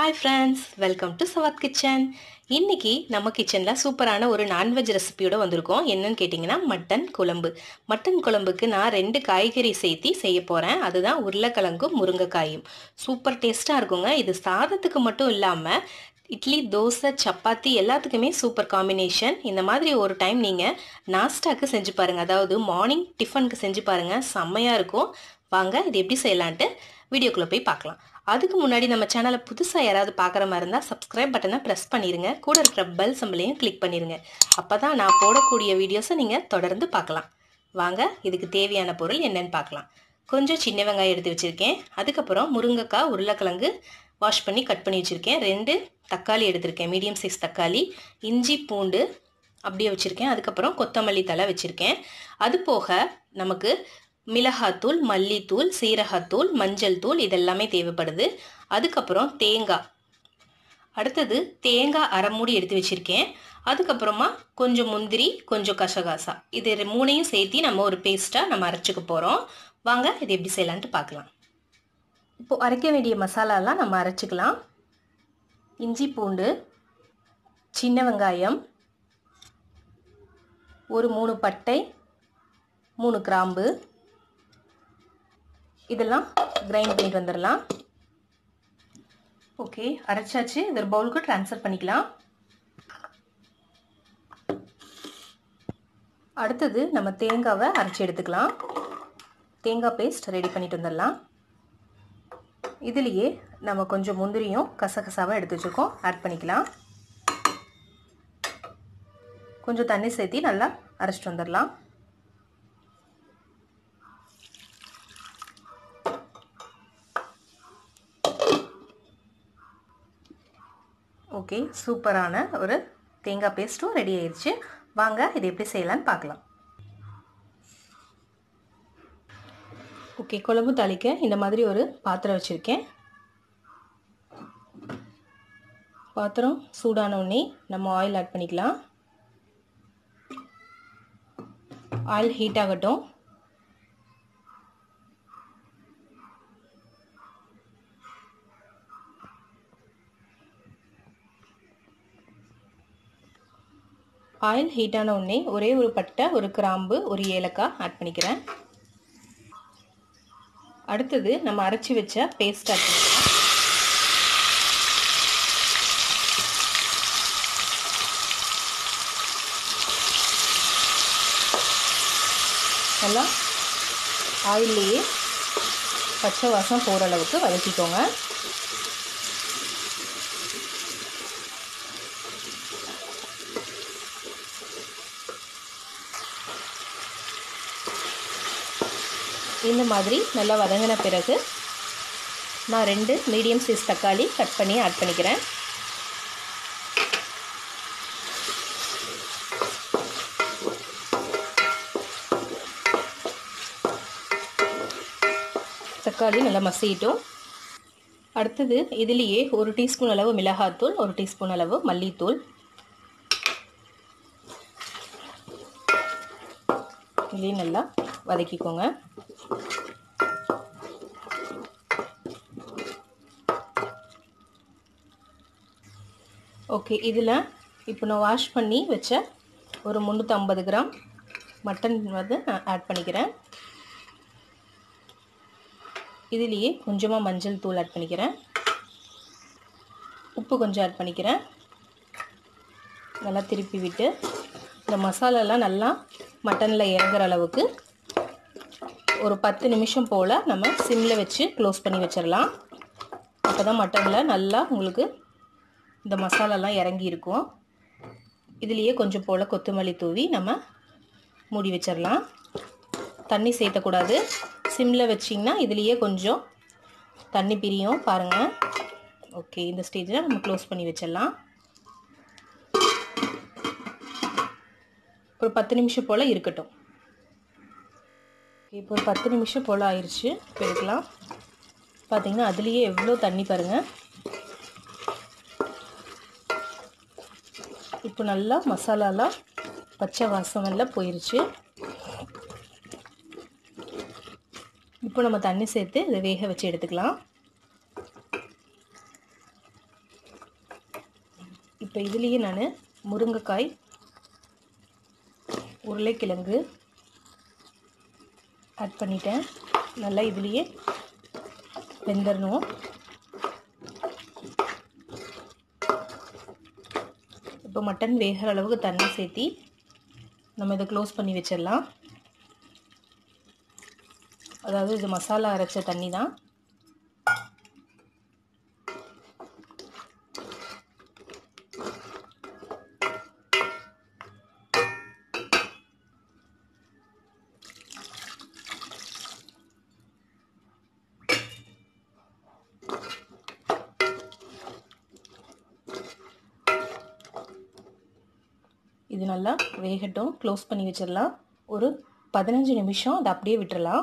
hi friends welcome to Swad kitchen இன்னைக்கு நம்ம கிச்சனில் சூப்பரான ஒரு நான்வெஜ் ரெசிபியோட வந்திருக்கோம் என்னன்னு கேட்டிங்கன்னா மட்டன் குழம்பு மட்டன் குழம்புக்கு நான் ரெண்டு காய்கறி சேர்த்தி செய்ய போகிறேன் அதுதான் உருளைக்கிழங்கும் முருங்கைக்காயும் சூப்பர் டேஸ்ட்டாக இருக்குங்க இது சாதத்துக்கு மட்டும் இல்லாமல் இட்லி தோசை சப்பாத்தி எல்லாத்துக்குமே சூப்பர் காம்பினேஷன் இந்த மாதிரி ஒரு டைம் நீங்கள் நாஸ்டாக்கு செஞ்சு பாருங்கள் அதாவது மார்னிங் டிஃபனுக்கு செஞ்சு பாருங்கள் செம்மையாக இருக்கும் வாங்க இது எப்படி செய்யலான்ட்டு வீடியோக்குள்ளே போய் பார்க்கலாம் அதுக்கு முன்னாடி நம்ம சேனலை புதுசாக யாராவது பார்க்குற மாதிரி இருந்தால் சப்ஸ்கிரைப் பட்டனை ப்ரெஸ் பண்ணிடுங்க கூட இருக்கிற பெல் சம்பளையும் கிளிக் பண்ணிடுங்க அப்போ தான் நான் போடக்கூடிய வீடியோஸை நீங்கள் தொடர்ந்து பார்க்கலாம் வாங்க இதுக்கு தேவையான பொருள் என்னன்னு பார்க்கலாம் கொஞ்சம் சின்ன வெங்காயம் எடுத்து வச்சுருக்கேன் அதுக்கப்புறம் முருங்கைக்காய் உருளைக்கிழங்கு வாஷ் பண்ணி கட் பண்ணி வச்சுருக்கேன் ரெண்டு தக்காளி எடுத்திருக்கேன் மீடியம் சைஸ் தக்காளி இஞ்சி பூண்டு அப்படியே வச்சுருக்கேன் அதுக்கப்புறம் கொத்தமல்லி தலை வச்சுருக்கேன் அது போக நமக்கு மிளகாத்தூள் மல்லித்தூள் சீரகத்தூள் மஞ்சள் தூள் இதெல்லாமே தேவைப்படுது அதுக்கப்புறம் தேங்காய் அடுத்தது தேங்காய் அரை மூடி எடுத்து வச்சுருக்கேன் அதுக்கப்புறமா கொஞ்சம் முந்திரி கொஞ்சம் கசகாசா இது மூணையும் சேர்த்து நம்ம ஒரு பேஸ்ட்டாக நம்ம அரைச்சிக்க போகிறோம் வாங்க இது எப்படி செய்யலான்ட்டு பார்க்கலாம் இப்போது அரைக்க வேண்டிய மசாலாலாம் நம்ம அரைச்சிக்கலாம் இஞ்சி பூண்டு சின்ன வெங்காயம் ஒரு மூணு பட்டை மூணு கிராம்பு இதெல்லாம் கிரைண்ட் பண்ணிட்டு வந்துடலாம் ஓகே அரைச்சாச்சு இது ஒரு பவுலுக்கு ட்ரான்ஸ்ஃபர் பண்ணிக்கலாம் அடுத்தது நம்ம தேங்காவை அரைச்சி எடுத்துக்கலாம் தேங்காய் பேஸ்ட் ரெடி பண்ணிட்டு வந்துடலாம் இதுலேயே நம்ம கொஞ்சம் முந்திரியும் கசகசாவும் எடுத்து வச்சுருக்கோம் ஆட் பண்ணிக்கலாம் கொஞ்சம் தண்ணி சேர்த்தி நல்லா அரைச்சிட்டு வந்துடலாம் ஓகே சூப்பரான ஒரு தேங்காய் பேஸ்ட்டும் ரெடி ஆயிடுச்சு வாங்க இது எப்படி செய்யலான்னு பார்க்கலாம் ஓகே குழம்பு தாளிக்க இந்த மாதிரி ஒரு பாத்திரம் வச்சுருக்கேன் பாத்திரம் சூடான உடனே நம்ம ஆயில் ஆட் பண்ணிக்கலாம் ஆயில் ஹீட் ஆகட்டும் ஆயில் ஹீட் ஆன உடனே ஒரே ஒரு பட்டை ஒரு கிராம்பு ஒரு ஏலக்காய் ஆட் பண்ணிக்கிறேன் அடுத்தது நம்ம அரைச்சி வச்ச பேஸ்ட் ஆட் பண்ணிக்கலாம் நல்லா ஆயில்லையே பச்சை வாசம் போகிற அளவுக்கு வதக்கிக்கோங்க இந்த மாதிரி நல்லா வதங்கின பிறகு நான் ரெண்டு மீடியம் சைஸ் தக்காளி கட் பண்ணி ஆட் பண்ணிக்கிறேன் தக்காளி நல்லா மசியட்டும் அடுத்தது இதுலேயே ஒரு டீஸ்பூன் அளவு மிளகாத்தூள் ஒரு டீஸ்பூன் அளவு மல்லித்தூள் இதையும் நல்லா வதக்கிக்கோங்க ஓகே இதில் இப்போ நான் வாஷ் பண்ணி வச்ச ஒரு முந்நூற்றம்பது கிராம் மட்டன் வந்து நான் ஆட் பண்ணிக்கிறேன் இதுலேயே கொஞ்சமாக மஞ்சள் தூள் ஆட் பண்ணிக்கிறேன் உப்பு கொஞ்சம் ஆட் பண்ணிக்கிறேன் நல்லா திருப்பி விட்டு இந்த மசாலாலாம் நல்லா மட்டனில் இறங்குற அளவுக்கு ஒரு பத்து நிமிஷம் போல் நம்ம சிம்மில் வச்சு க்ளோஸ் பண்ணி வச்சிடலாம் அப்போ தான் மட்டனில் நல்லா உங்களுக்கு இந்த மசாலாலாம் இறங்கி இருக்கும் இதுலேயே கொஞ்சம் போல் கொத்தமல்லி தூவி நம்ம மூடி வச்சிடலாம் தண்ணி சேர்த்தக்கூடாது சிம்மில் வச்சிங்கன்னா இதுலேயே கொஞ்சம் தண்ணி பிரியும் பாருங்கள் ஓகே இந்த ஸ்டேஜில் நம்ம க்ளோஸ் பண்ணி வச்சிடலாம் ஒரு பத்து நிமிஷம் போல் இருக்கட்டும் இப்போ ஒரு பத்து நிமிஷம் போல் ஆயிடுச்சு இப்போ எடுக்கலாம் பார்த்தீங்கன்னா அதுலேயே எவ்வளோ தண்ணி பாருங்கள் இப்போ நல்லா மசாலாலாம் பச்சை வாசம் எல்லாம் போயிடுச்சு இப்போ நம்ம தண்ணி சேர்த்து இதை வேக வச்சு எடுத்துக்கலாம் இப்போ இதுலேயே நான் முருங்கைக்காய் உருளைக்கிழங்கு ஆட் பண்ணிட்டேன் நல்லா இதுலேயே வெந்துடணும் இப்போ மட்டன் வேகிற அளவுக்கு தண்ணி சேர்த்தி நம்ம இதை க்ளோஸ் பண்ணி வச்சிடலாம் அதாவது இது மசாலா அரைச்ச தண்ணி தான் இது நல்லா வேகட்டும் க்ளோஸ் பண்ணி வச்சிடலாம் ஒரு பதினஞ்சு நிமிஷம் அதை அப்படியே விட்டுறலாம்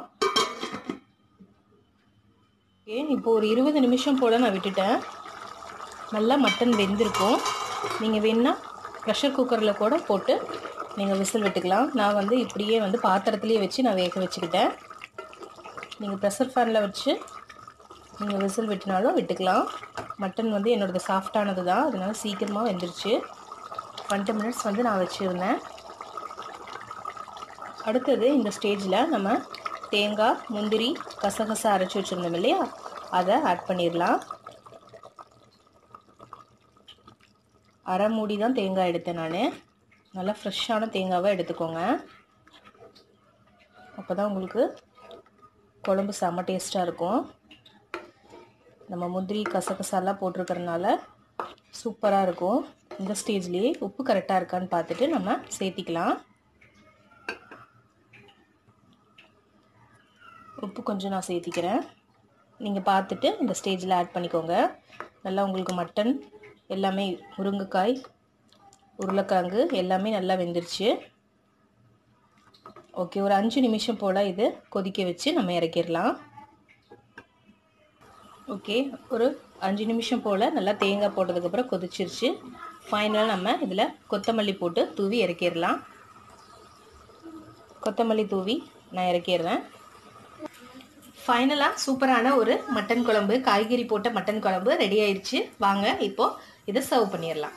ஓகே இப்போ ஒரு இருபது நிமிஷம் போல் நான் விட்டுட்டேன் நல்லா மட்டன் வெந்திருக்கும் நீங்கள் வேணால் ப்ரெஷர் குக்கரில் கூட போட்டு நீங்கள் விசில் விட்டுக்கலாம் நான் வந்து இப்படியே வந்து பாத்திரத்துலேயே வச்சு நான் வேக வச்சுக்கிட்டேன் நீங்கள் ப்ரெஷர் ஃபேனில் வச்சு நீங்கள் விசில் விட்டினாலும் விட்டுக்கலாம் மட்டன் வந்து என்னோடது சாஃப்டானது தான் அதனால் சீக்கிரமாக வெந்துருச்சு டுவெண்ட்டி மினிட்ஸ் வந்து நான் வச்சுருந்தேன் அடுத்தது இந்த ஸ்டேஜில் நம்ம தேங்காய் முந்திரி கசகசா அரைச்சி வச்சுருந்தோம் இல்லையா அதை ஆட் பண்ணிடலாம் அரை மூடி தான் தேங்காய் எடுத்தேன் நான் நல்லா ஃப்ரெஷ்ஷான தேங்காவை எடுத்துக்கோங்க அப்போ தான் உங்களுக்கு குழம்பு செம்ம டேஸ்ட்டாக இருக்கும் நம்ம முந்திரி கசகசாலாம் போட்டிருக்கறனால சூப்பராக இருக்கும் இந்த ஸ்டேஜ்லேயே உப்பு கரெக்டாக இருக்கான்னு பார்த்துட்டு நம்ம சேர்த்திக்கலாம் உப்பு கொஞ்சம் நான் சேர்த்திக்கிறேன் நீங்கள் பார்த்துட்டு இந்த ஸ்டேஜில் ஆட் பண்ணிக்கோங்க நல்லா உங்களுக்கு மட்டன் எல்லாமே முருங்கைக்காய் உருளைக்கிழங்கு எல்லாமே நல்லா வெந்துருச்சு ஓகே ஒரு அஞ்சு நிமிஷம் போல் இது கொதிக்க வச்சு நம்ம இறக்கிடலாம் ஓகே ஒரு அஞ்சு நிமிஷம் போல் நல்லா தேங்காய் போட்டதுக்கப்புறம் கொதிச்சிருச்சு ஃபைனலாக நம்ம இதில் கொத்தமல்லி போட்டு தூவி இறக்கிடலாம் கொத்தமல்லி தூவி நான் இறக்கிடுறேன் ஃபைனலாக சூப்பரான ஒரு மட்டன் குழம்பு காய்கறி போட்ட மட்டன் குழம்பு ரெடி ஆயிடுச்சு வாங்க இப்போது இதை சர்வ் பண்ணிடலாம்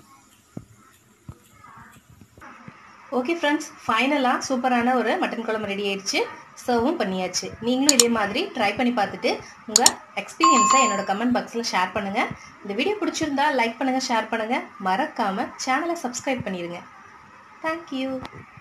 ஓகே ஃப்ரெண்ட்ஸ் ஃபைனலாக சூப்பரான ஒரு மட்டன் குழம்பு ரெடி ஆயிடுச்சு சர்வும் பண்ணியாச்சு நீங்களும் இதே மாதிரி ட்ரை பண்ணி பார்த்துட்டு உங்கள் எக்ஸ்பீரியன்ஸை என்னோட கமெண்ட் பாக்ஸில் ஷேர் பண்ணுங்கள் இந்த வீடியோ பிடிச்சிருந்தா லைக் பண்ணுங்கள் ஷேர் பண்ணுங்கள் மறக்காமல் சேனலை சப்ஸ்கிரைப் பண்ணிடுங்க தேங்க்யூ